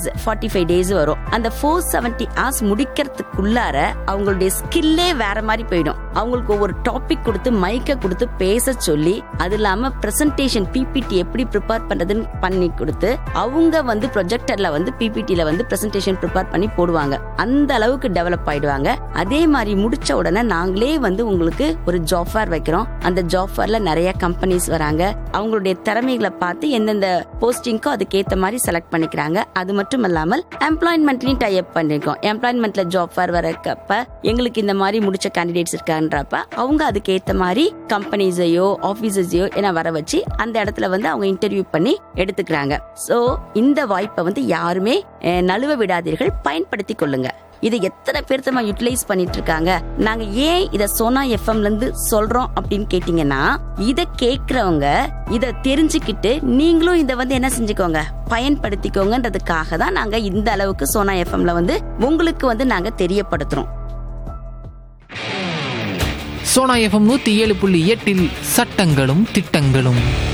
days forty five days வரும் அந்த four seventy hours முடிக்கிறதுக்குள்ளார அவங்களுடைய ஸ்கில்லே வேற மாதிரி போயிடும் அவங்களுக்கு ஒரு டாபிக் கொடுத்து மைக்க கொடுத்து பேச சொல்லி அது இல்லாம பிரசன்டேஷன் பிபிடி எப்படி ப்ரிப்பேர் பண்றதுன்னு பண்ணி கொடுத்து அவங்க வந்து ப்ரொஜெக்டர்ல வந்து பிபிடில வந்து பிரசன்டேஷன் ப்ரிப்பேர் பண்ணி போடுவாங்க அந்த அளவுக்கு டெவலப் ஆயிடுவாங்க அதே மாதிரி முடிச்ச உடனே நாங்களே வந்து உங்களுக்கு ஒரு ஜாப் ஃபேர் வைக்கிறோம் அந்த ஜாப் ஃபேர்ல நிறைய கம்பெனிஸ் வராங்க அவங்களுடைய திறமைகளை பார்த்து எந்தெந்த போஸ்டிங்க்கோ அதுக்கேத்த மாதிரி செலக்ட் பண்ணிக்கிறாங்க அது மட்டும் இல்லாமல் எம்ப்ளாய்மெண்ட்லயும் டை அப் பண்ணிருக்கோம் எம்ப்ளாய்மெண்ட்ல ஜாப் ஃபேர் வரக்கப்ப எங்களுக்கு இந்த மாதிரி முடிச்ச கேண்டிடேட்ஸ் இருக்கான்றப்ப அவங்க அதுக்கு ஏத்த மாதிரி கம்பெனிஸையோ ஆபீசஸையோ என வர வச்சு அந்த இடத்துல வந்து அவங்க இன்டர்வியூ பண்ணி எடுத்துக்கிறாங்க சோ இந்த வாய்ப்பை வந்து யாருமே அஹ், நழுவ விடாதீர்கள் பயன்படுத்தி கொள்ளுங்க இதை எத்தனை பேர் நம்ம யூட்டிலைஸ் பண்ணிட்டு இருக்காங்க நாங்க ஏன் இத சோனா எஃப்எம்ல இருந்து சொல்றோம் அப்படின்னு கேட்டீங்கன்னா இத கேக்குறவங்க இத தெரிஞ்சுக்கிட்டு நீங்களும் இத வந்து என்ன செஞ்சுக்கோங்க பயன்படுத்திக்கோங்கன்றதுக்காக தான் நாங்க இந்த அளவுக்கு சோனா எஃப்எம்ல வந்து உங்களுக்கு வந்து நாங்க தெரியப்படுத்துறோம் சோனா எஃப்எம் நூத்தி ஏழு புள்ளி எட்டில் சட்டங்களும் திட்டங்களும்